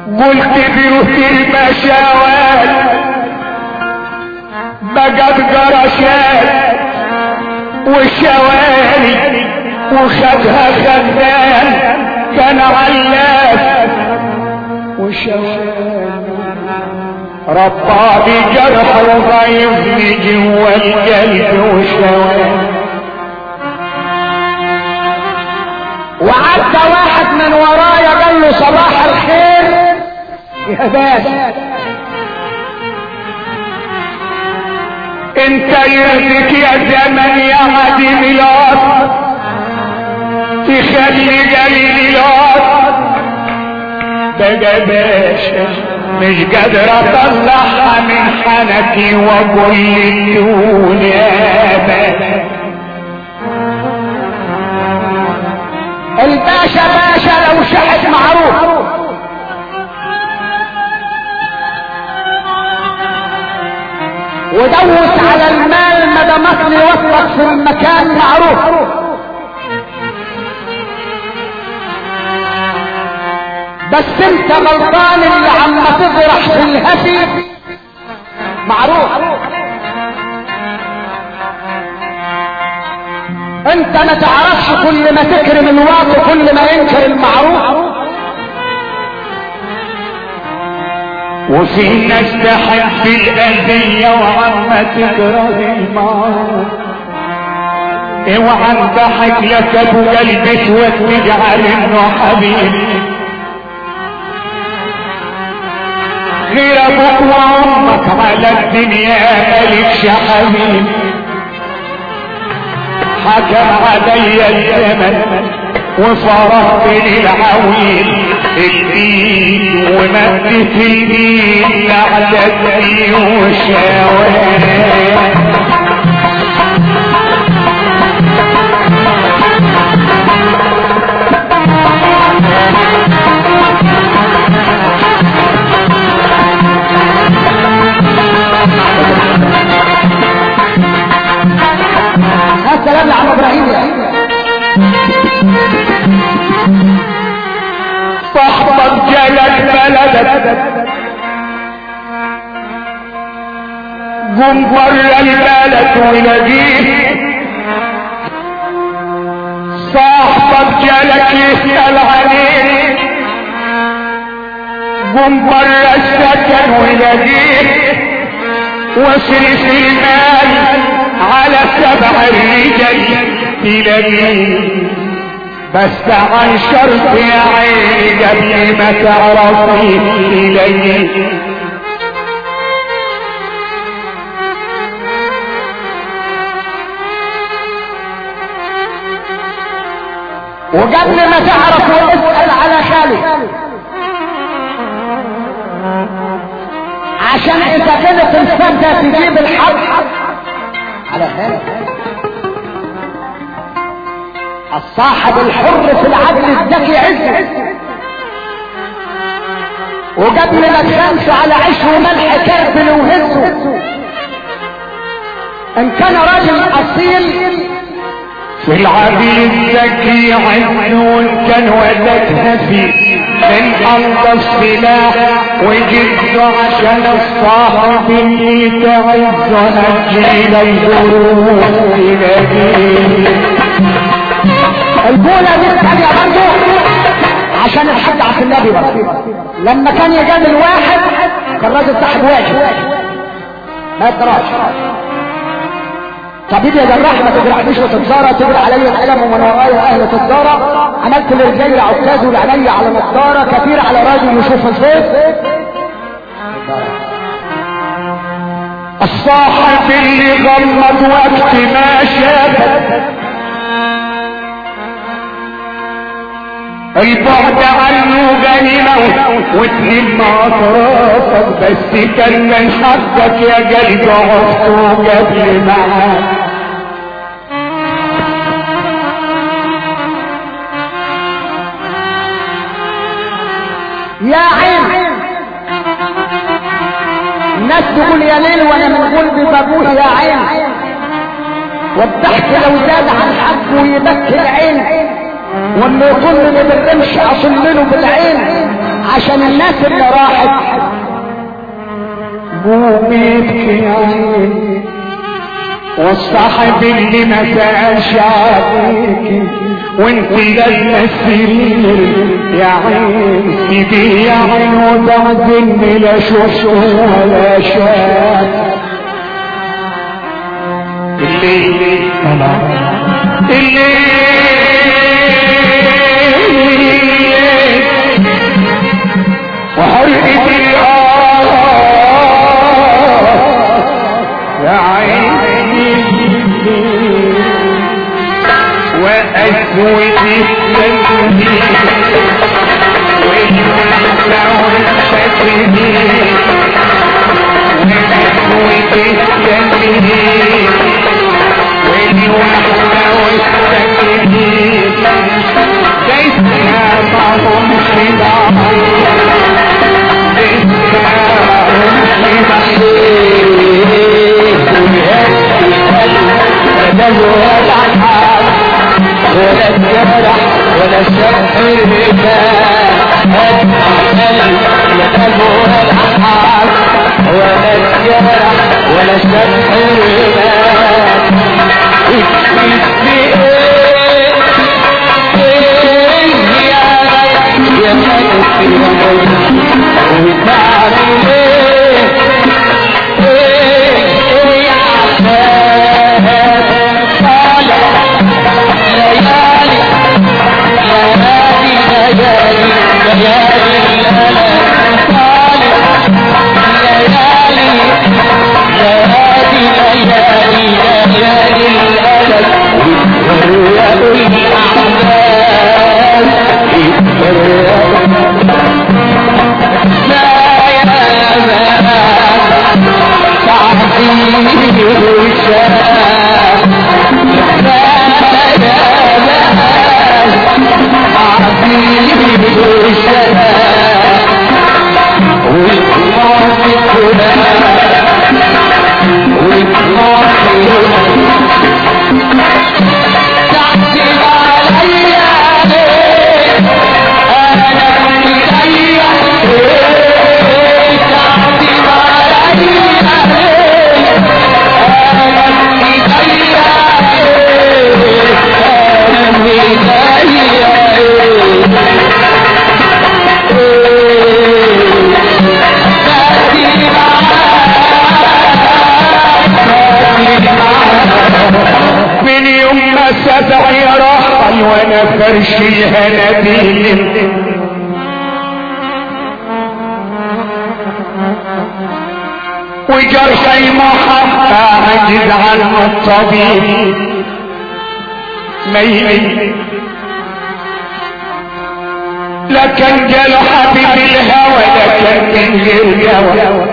قلت بيوت المشاوات بقت قرشات وشواري وخدها خدان كان علاف وشواري ربى بجرح وضيفني جوا القلب وشواري وعدى واحد من ورايا قال له صباح الخير يا باشا انت يهدك يا زمن يا عديم الارض تخلي قليل الارض بقى باشا مش قادر اطلعها من حنكي واقول للدون يا باشا الباشا باشا لو شحت معروف ودوس على المال ما دام يوثق في المكان معروف بس انت غلطان اللي عم تطرح في الهفي معروف انت ما تعرفش كل ما تكرم الواطي كل ما ينكر المعروف وفي ناس تحب الأذية وعما تكره المعروف اوعى انضحك لك ابو قلب اسود تجعل انه حبيبي غير ابوك وامك على الدنيا مالكش حبيب حكم علي الزمن وفرضت للعويل الدين ومدت الدين لعدتي وشاوري السلام يا عم ابراهيم يا صاحبك جالك بلدك قم بره البلد ونجيب صاحبك جالك يسأل عليك قم بره السكن ونجيب واصرف المال على سبع الرجال تلاقيه بس عن شرط يا عيني قبل ما تعرفي تلاقيه وقبل ما تعرف اسأل على خالي عشان اذا كانت الفردة تجيب الحق على خالي الصاحب الحر في العدل الذكي عز وقبل ما تخمسوا على عيش وملح كربل وهزه ان كان راجل اصيل في العدل الذكي عنون كان ولدها فيه من انضف سلاح وجده عشان الصاحب اللي تعز نجي للظروف تلاقيه البولة دي الثانية برضه عشان الحد عبد النبي برضه لما كان يجامل واحد كان راجل صاحب واجب ما يقدرش طبيب يا جراح ما تجرحنيش وتتزارة تجري علي القلم ومن ورايا اهل تتزارة عملت لرجالي عكاز ولعيني على نضارة كتير على راجل يشوف الصوت الصاحب اللي غمض وقت ما شافك البعد عنه غنيمة وتلم أطرافك بس كان من حقك يا قلب عرفته قبل معاك يا عين الناس تقول يا ليل وانا من قلبي بقول يا عين والضحك لو زاد عن حقه يبكي العين واللي يظن ما بالرمش اصل له بالعين عشان الناس اللي راحت قوم يبكي يا عيني والصاحب اللي ما سألش عليكي وانت لما السرير يا عين سيدي يا عين وتعزني لا شفته ولا شاف الليل الليل وحرقة الآه يا عيني وأسود التنهيد والمنسى والتسهيل وأسود التنهيد والوحدة والتسهيل ليس معهم خداع ليس معهم خداع ولا الجرح ولا الشرح ولا الأحاد ولا الجرح ولا الشرح يا ملك الملك وتعمل ايه يا عباد طالع ليالي ليالي ليالي ليالي الألم طالع ليالي ليالي ليالي ليالي الألم ويتفرق الأعمال يتفرق لا يا مان تعطيني الشام لا يا مان تعطيني الشام والماضي كلها والماضي تعتب عليا ليه انا كنت ضيع ليه تعتب عليا ليه انا كنت ضيع ليه انا كنت ضيع من يوم ما سبعي رحل وانا فرشي هناديل وجرحي محبة عجز عنه الطبيب ميت لكن جل حبيب الهوى لكن من غير جوى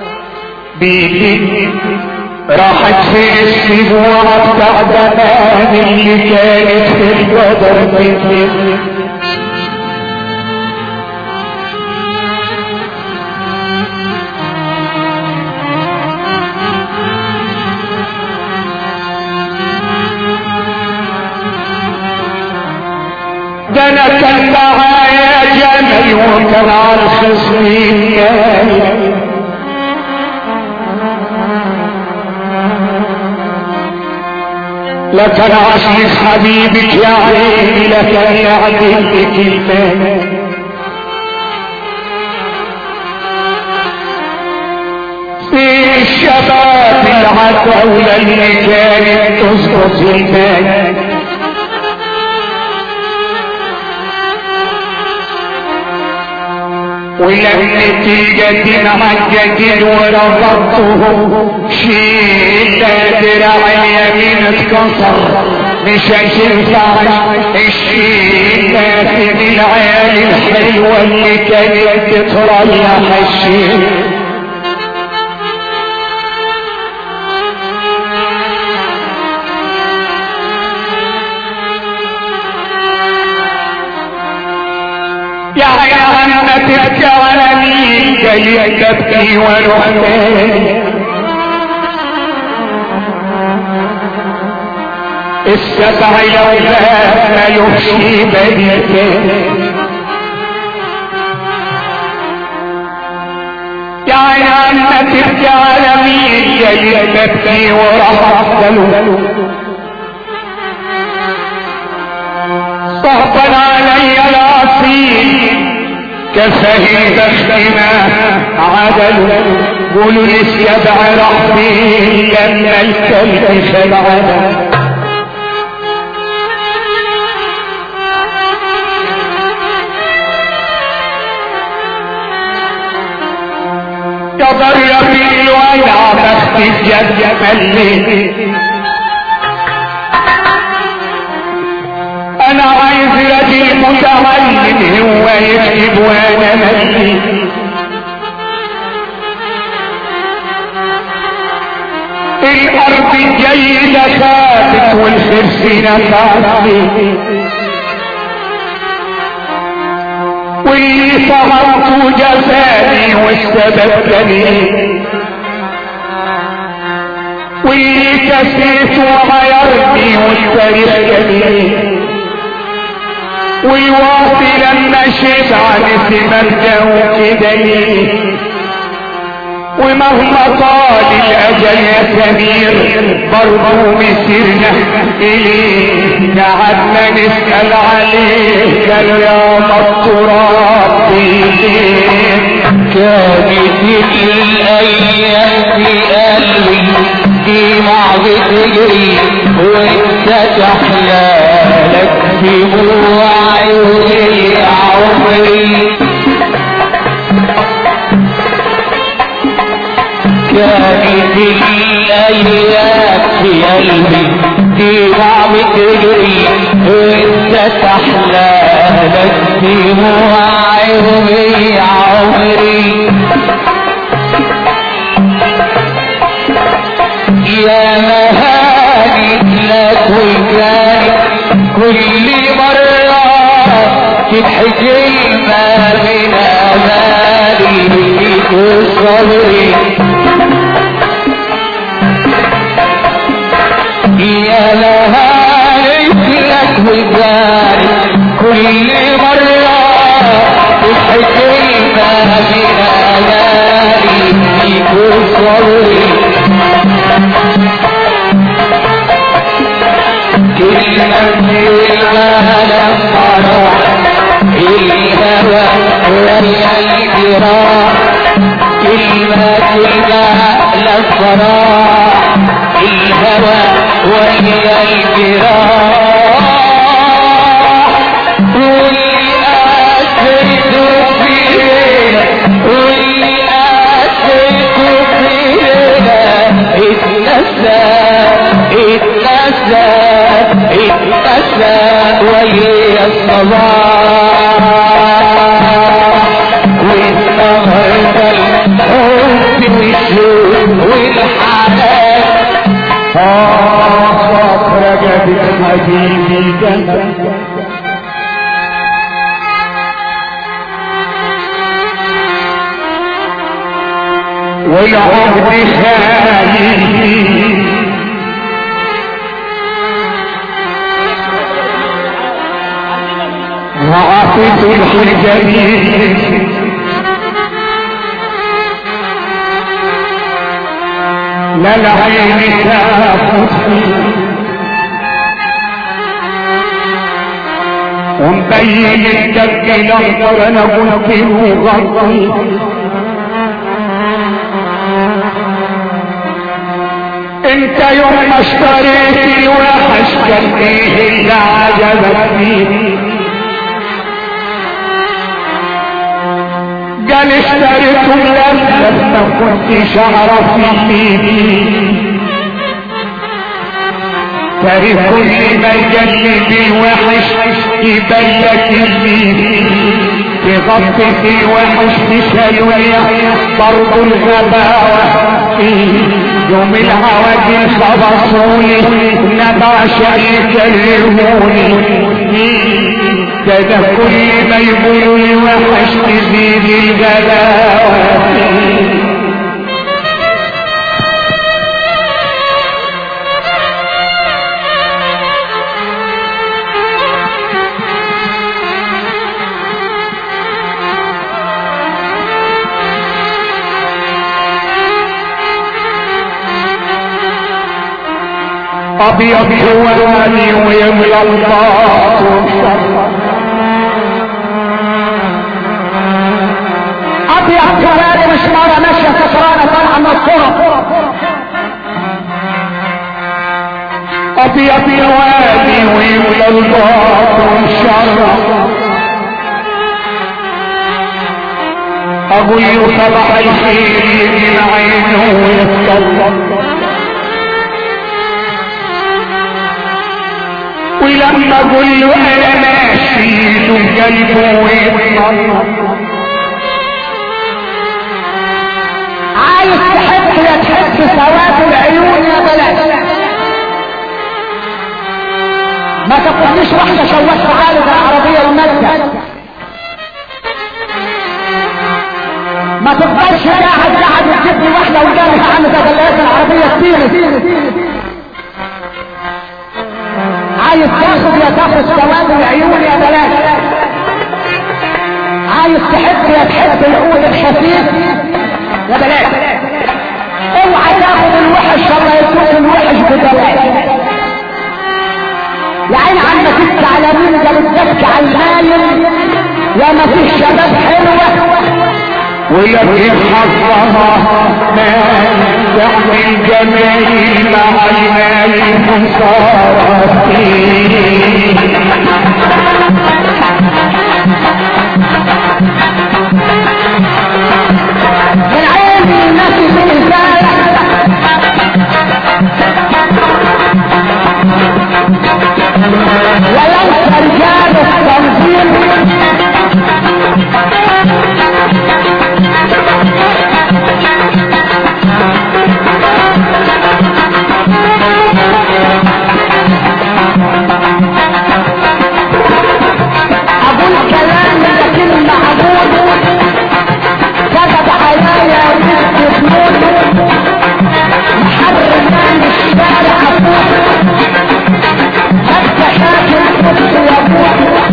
بيدي راحت في السبوع بتاع زمان اللي كانت في القدر مني ده انا كان معايا جمل وكان على خصمي كامل لكن عزيز حبيبك يا عيني لكن يعجبك المال في الشباب العتاولة اللي كانت تسقط المال ولم مع الجديد ورفضته شيل دراع اليمين اتكسر مش هتنفع الشيل من العيال الحلوة اللي كانت تتريح الشيل يا عم تبكي على مين جاي تبكي ورحمن السبع يومات ما يفشي بنيتين يا عين عنا تبكي على مين جاي ببكي وراح اقتله صعبا علي العصير كفه بختنا عدل قولوا لي سيدع رحبي لما الكلب خلعنا تضر في الوجع بخت الجد ملي انا عايز رجل متعلم هو يكتب وانا ملي الارض الجيدة خافت والخرسين خافت واللي صغرت جفاني واستبدلني واللي كسيت وغيرني واسترقني والواطي لما شيت عن مبدأ وكدني ومهما طال الاجل يا سمير برضو مسيرنا اليه قعدنا نسال عليه قال يا التراب كانت الايام في قلبي دموع بتجري وانت تحلالك دموع عيوني يا عمري كانت الايام في قلبي دموع بتجري وانت تحلالك دموع عيوني يا عمري يا مهاني لك وكان كل مرة تتحكي ما من أمالي فيك صبري يا مهاني لك وكان كل مرة تتحكي ما من أمالي فيك صبري كلمة الهوى لما راح الهوى ويا الجراح كلمة الهوى لما راح الهوى ويا الجراح واللي أسرته فينا واللي أسرته فينا اتنسى اتنسى اتنسى ويا الصباح والنهارده الحب والشوق والحنان آه رجبت حبيبي جنبك والعهد خالي وعطيت الحجبين لا العين تاخذ ومبين الدب الاخضر انا قلت له غطي انت يوم ما اشتريت الوحش كان ايه اللي عجبك فيه قال اشتريته لما ما كنتش اعرف فيه تاريخ كل ما يجلد الوحش يبين لك فيه تغطي في الوحش تشلوية برضو الغباوة يوم العواجل خبصوني نبع شريك الهوني كده كل ما يقولوا الوحش تزيد الغباوة ابيض جواني ويملى الباطن ابيض جواري مش مرة ماشية سكرانة طالعة من الصورة ابيض جواني ويملى الباطن شر اقول له صباح الخير يجي العين ويتكلم ولما اقول له انا ماشي له قلبه ويتنطط عايز تحب يا تحب سواد العيون يا بلاش ما تقوليش واحدة شوشت خالد العربية المادة ما تفضلش قاعد قاعد تجيب لي واحدة قدامك عن تغليات العربية كتير عايز تاخد يا تاخد سواد العيون يا بلاش عايز تحب يا تحب العود الخفيف يا بلاش اوعى تاخد الوحش الله يكون الوحش ببلاش يا عين عمك انت على مين ده بتبكي على المايل يا ما فيش شباب حلوه ولكن حظها ما يحمي الجميل مع المال خسارة من عين الناس بالإنسان وينسى رجال التنظيم أقول كلام لكن معقول كتب عليا بنت تموت محرمان الشارع افوت حتى شاكل كنت يموت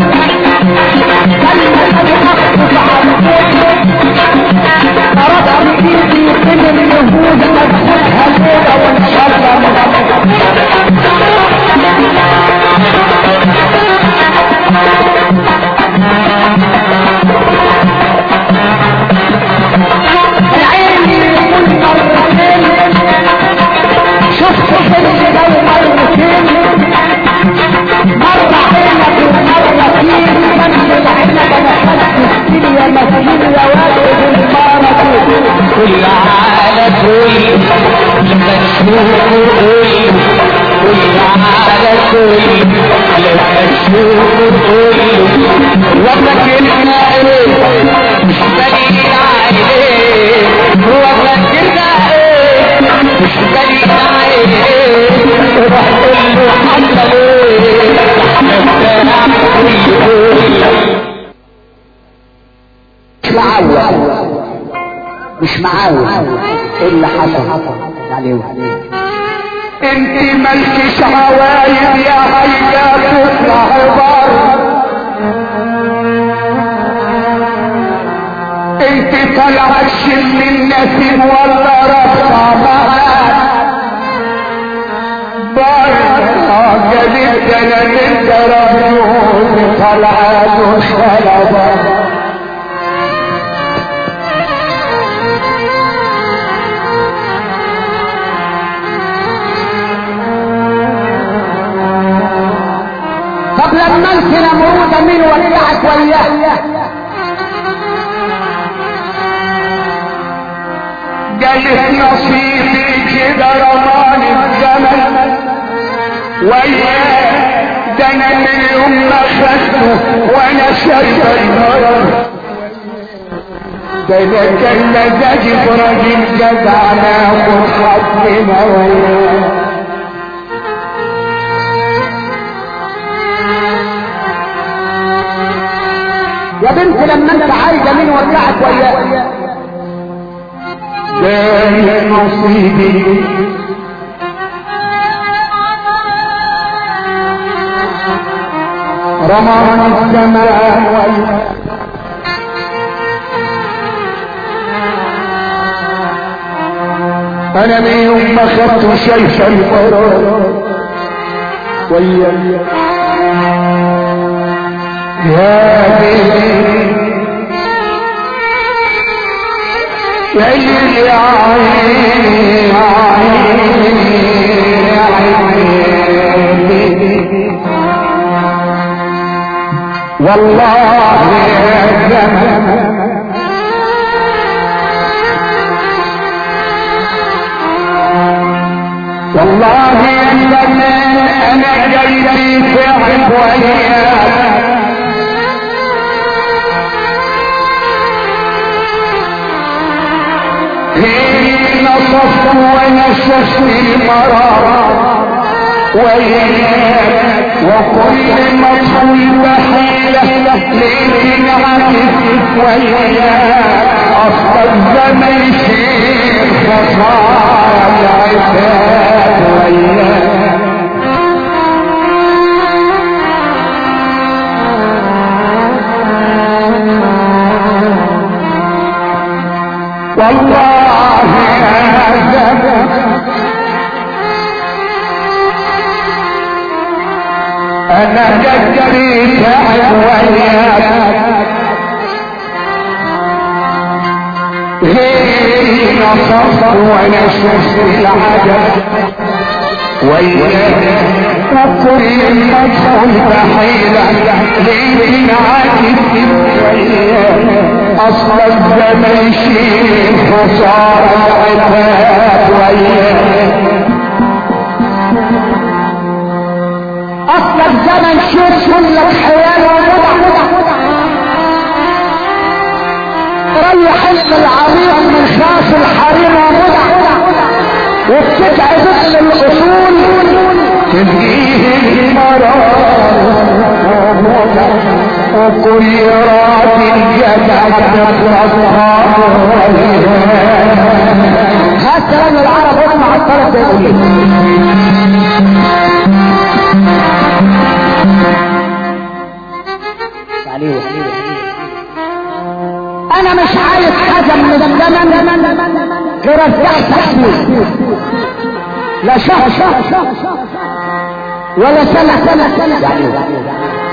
كلمة اخطب عن تركت ايدي من اليهود مدخلها ليلة وان شاء الله عيني من مرتين شفت حلم لو مرتين مرة عينك ومرة فيه من العنب انا خدت الدنيا مسكين يا واحد المارة كل على كل مشهور كل كل على كل مشهور كل وفكرنا ايه مش دليل عليه وفكرنا ايه مش دليل عليه روح قول له حصل ايه مفتاح كل كل مش معاول مش معاول ايه اللي حصل عليه انت ملكش عوايد يا هيا تطلع بر انت طلعت شم النسيم ولا رفع معاك بره جديد انا من درجون طلعت وخلبت طب لما انت نمرودة مين ودعك وياه قالت نصيبي كده رمان الزمن وياه ده انا من يوم ما خدته وانا شايف المرض ده انا كان مزاجي براجل جدع ناخد حظنا وياه يا بنت لما انت عايزة مين ودعك وياه ده نصيبي رمان الزمان وياه انا من يوم ما خدت شايف المرض ويا يا بيبي يا عيني عيني والله يا زمان والله يا زمان انا جاي في عفوياك حين نصفت ونشفت المرار وإياك وكل مطلوب حيلة ليل عكس وإياك أصل الزمن شيخ فصار العتاب وإياك والله يا زمان انا جدري تعب وياك غيري نصفت وانا شفت العجب وياك وكل مدخل بحيلة ليل عاكس وياك اصل الزمن شيء خسارة العتاب وياك اصل الزمن شوف كلك حيال ومضع ريح اسم العريق من خاف الحريم ومضع وبتبعد اسم الاصول تديه المرار وكل رات جدع تطلقها هات كلام العرب واسمع الطرف ده يقول ايه عليه انا مش عايز حاجه من الزمن غير ارتاح تحمل لا شهر ولا سنه سنه سنه يعني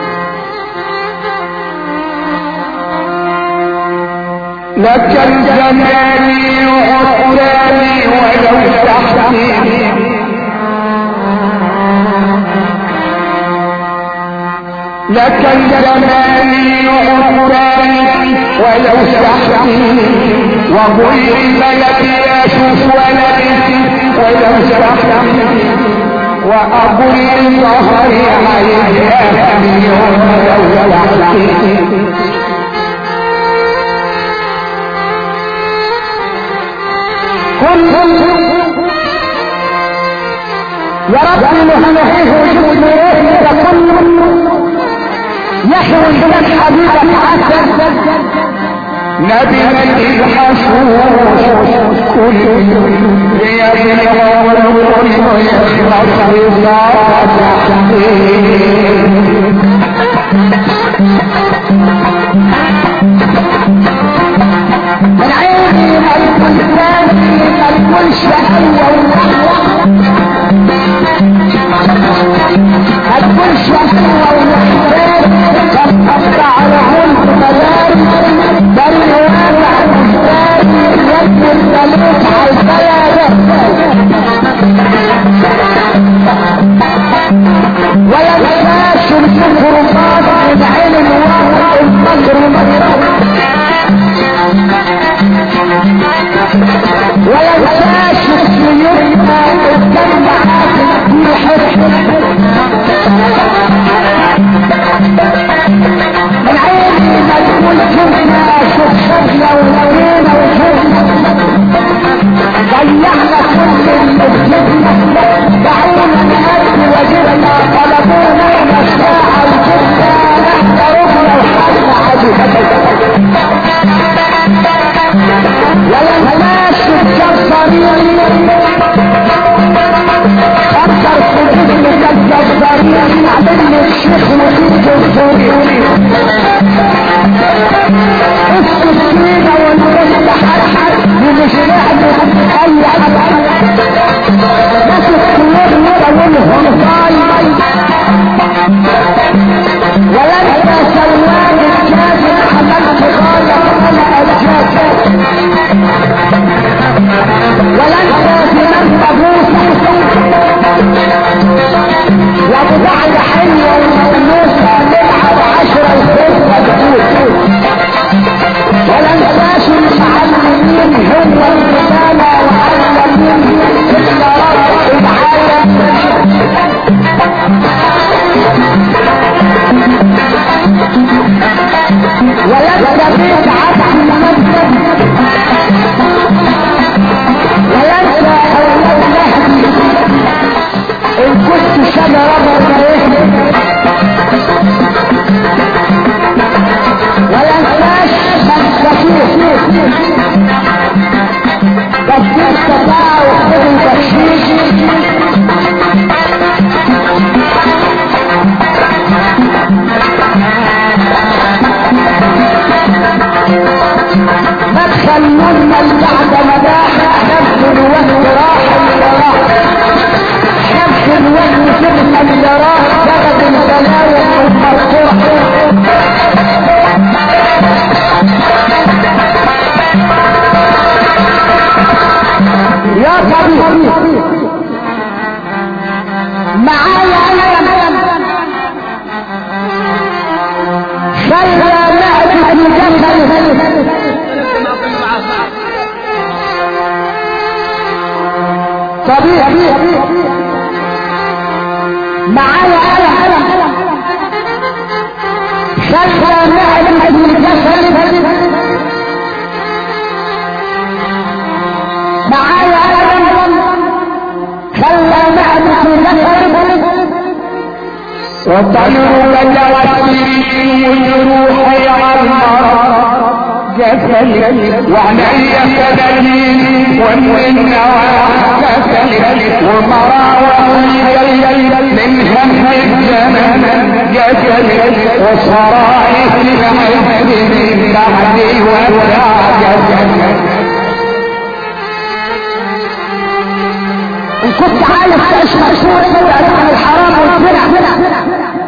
لك الزماني وعطراني ولو تحتي لك الزماني وعطراني ولو تحتي وقل للملك يا شوف ولدي ولو تحتي وأقول لظهري عليها مليون ولو تحتي كل يا رب نهنئه وجود نورك كل يحوي بلاد حبيبك عسل نبي مجد الحشوش كل يبلغ والكل يخلص رضا من عيني ملك الثاني ملك الشهية والنحوة هتكون شهية والنحوة قد قطع لهم مداري بل واقع مستاري يد الملوك عالبلد ولا نساش الكرمات من عين الواقع الفجر مصر ولا نساش سيوفنا قدام معاك في حب من عيني ما تقول شفنا شوف شفنا ولقينا وشفنا ضيعنا كل اللي بجبنا دعونا نأتي وجبنا طلبونا الساعة وجبنا نحن ربنا وحالنا عجبنا ولا نساش الجزارين فكر في جسمك الجزارين عمل الشيخ وفيك الزوري السكينة والبنت حرحر ومش لعبة اي حد بس الكلاب يرى والهرطاي تسجيل الشفاعة وخذ البشيش ما تخلونا بعد مداح نفس الوقت راح اللي راح نفس الوقت تبقى اللي راح سبب البلاوي المرفوع يا طبيب معايا انا خلى معدة الجسد طبيب معايا انا خلى معدة الجسد معايا انا خلى معدة الجسد وطلوا متوسل والروح يعمر جسدي وعلي كدليل ومن نواح كسل ومراوح من هم الزمن جسدي وصرائح العز من بعدي وابدع جسدي ان كنت عايز تعيش مشهور ابعد عن الحرام والزنا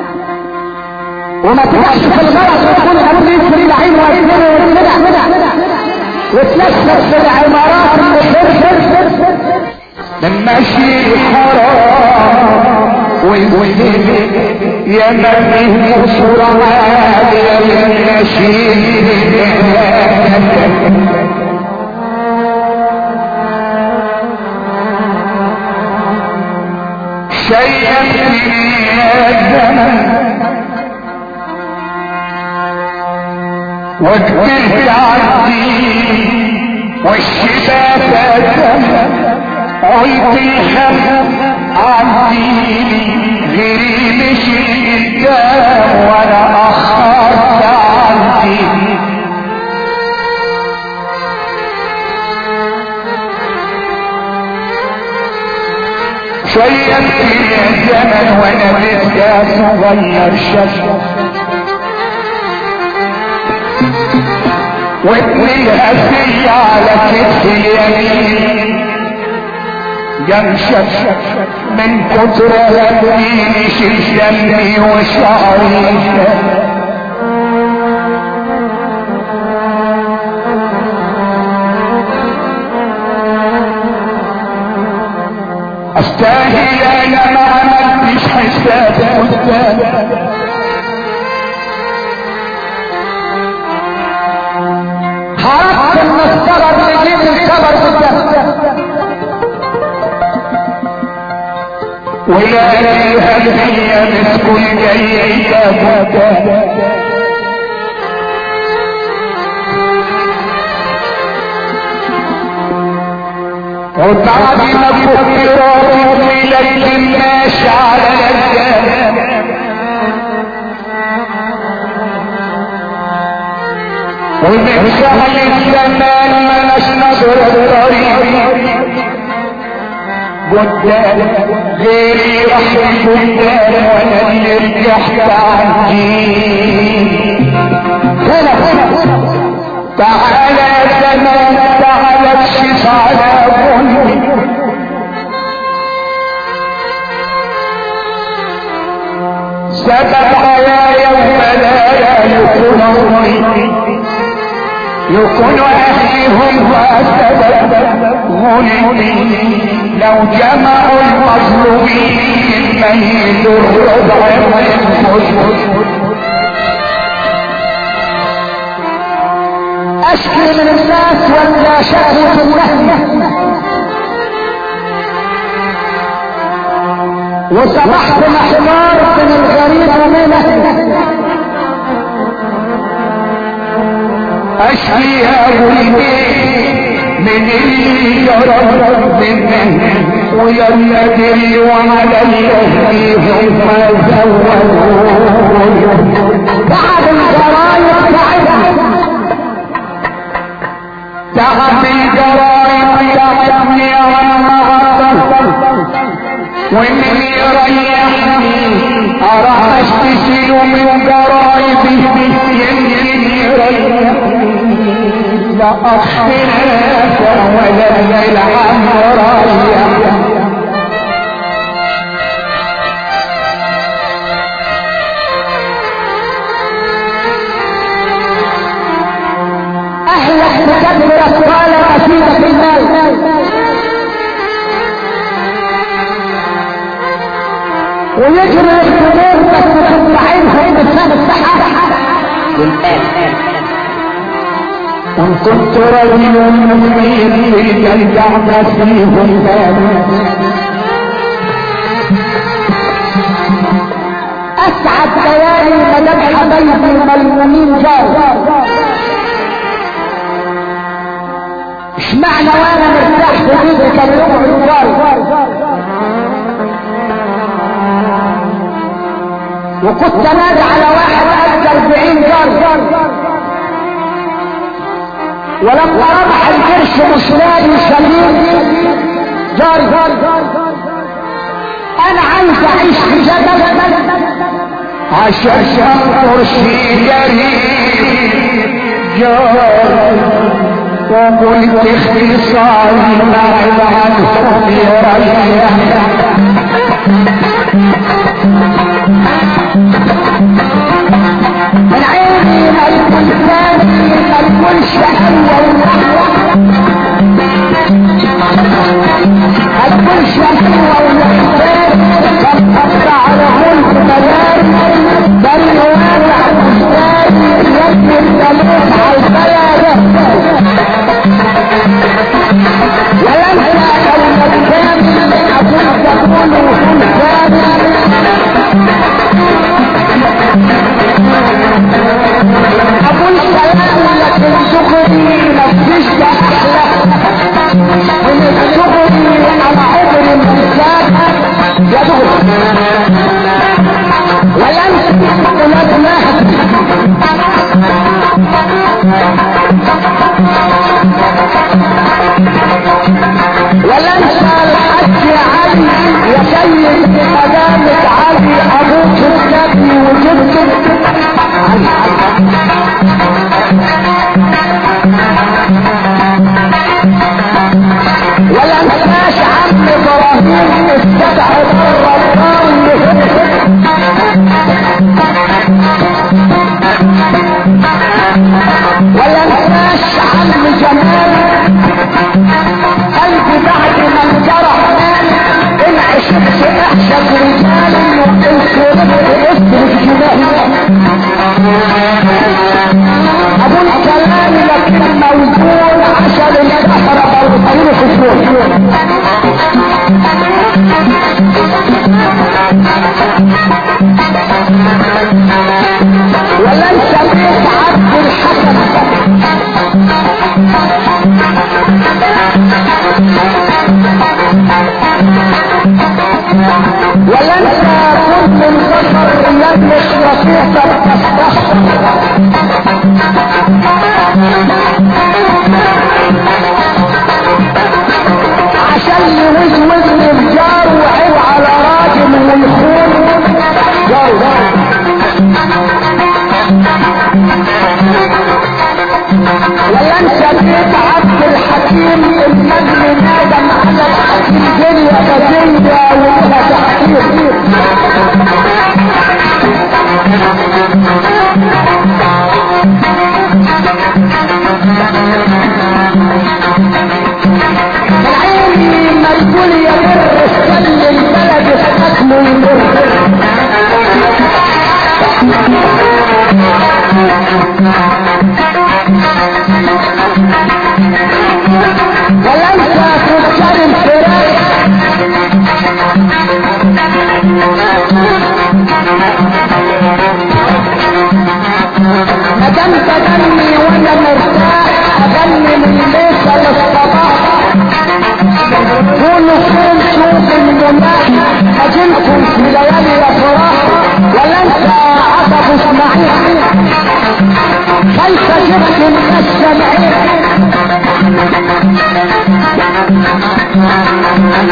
وما تبقاش في الغلط وتكون ابوك يجري العين والزنا والزنا وتلفت في العمارات اللي خير من ماشي حرام ويقول يا من فيه صورة عالية للنشيد شيئا من الزمن وكبرت عندي والشباب زمن قلت الهم عندي غيري مشي قدام وانا اخرت عندي شوية يا زمن وانا لسه صغير شاب واتنيها في على كتف اليمين جمشت من كتر همي شل دمي وشعري استاهل انا ما عملتش حساب قدام خرجت من الصبر لجيب الخبر قدام ولا الهدية مسكن جيدة بدا وبعد ما فكرت في ليل ماشي على الجبل ومن شهر الزمان ملاش نظر الطريق قدام غيري راح قدام وانا اللي رجعت عني هنا هنا تعالى زمان تعالى اكشف على ظلمي سبب حيايا وبلايا يكون امي يكون اهلهم وسبب ظلمي لو جمعوا المظلومين ميت الربع والمسلم اشكي من الناس ولا شكوى النهي وصبحت محمار من الغريب ومنه اشفيها ولدي من اللي جرى منه ويا الذي وعلى الذي هم زودوا بعد الجرايد بعدها تعب الجرائم تعبني النهارده ومن يريحني اروح اشتسل من جرائبي يمكن يريحني لا اخفناك ولا العم رايح اهلك بكثرة قال قصيدة المال ويجري الخمور بس كنت عينهم بسبب الصحة وان كنت رجل مؤمن الجنة فيهم اسعد ليالي مدام حبايبي الملمومين جار اشمعنى وانا مرتاح في بيتي كان يوم الجار وكنت نادي على واحد قد 40 جار ولما ربح القرش مش لاقي سليم جار انا عايز اعيش في جبل عشان كرسي جريء جار وقلت اختصاري بعد عنهم يريح من عيني ما يكون ثاني ما يكونش اول ما يكونش اول ثاني كم قطع له المدار بل واقع مستاني يبني الجلوس على البلد وينسى يوم الكامل اكون تقول ثاني اقول كلام لكن شكري مفيش احلى من الشكري على عمر الانسان يدخل وينسى ولدناه ولنسى الحج علي يا سيد مدامة علي ابوك النبي وجدك ولا نساش عم ابراهيم استدعى الرمضان ولا نساش عم جمال قلبي بعد ما انجرح ان عشقت احشد رجال وان كرهت اسم الجبال اقول كلام لكن موزون عشان البحر برضه في الفوق ولن سميت عبد الحسن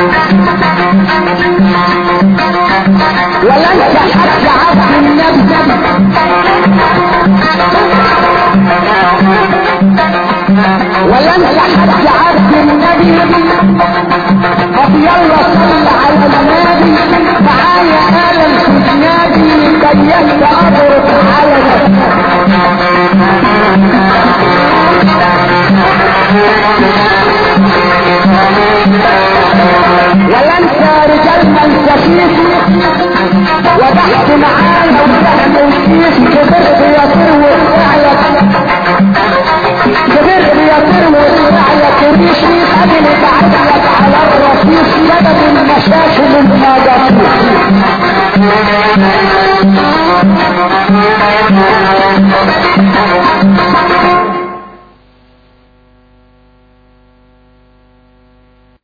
ولا انت حتى عبد النبي ولا انت حتى عبد النبي طب يلا صل على النبي معايا انا الخشنادي بينت اضرب على نفسي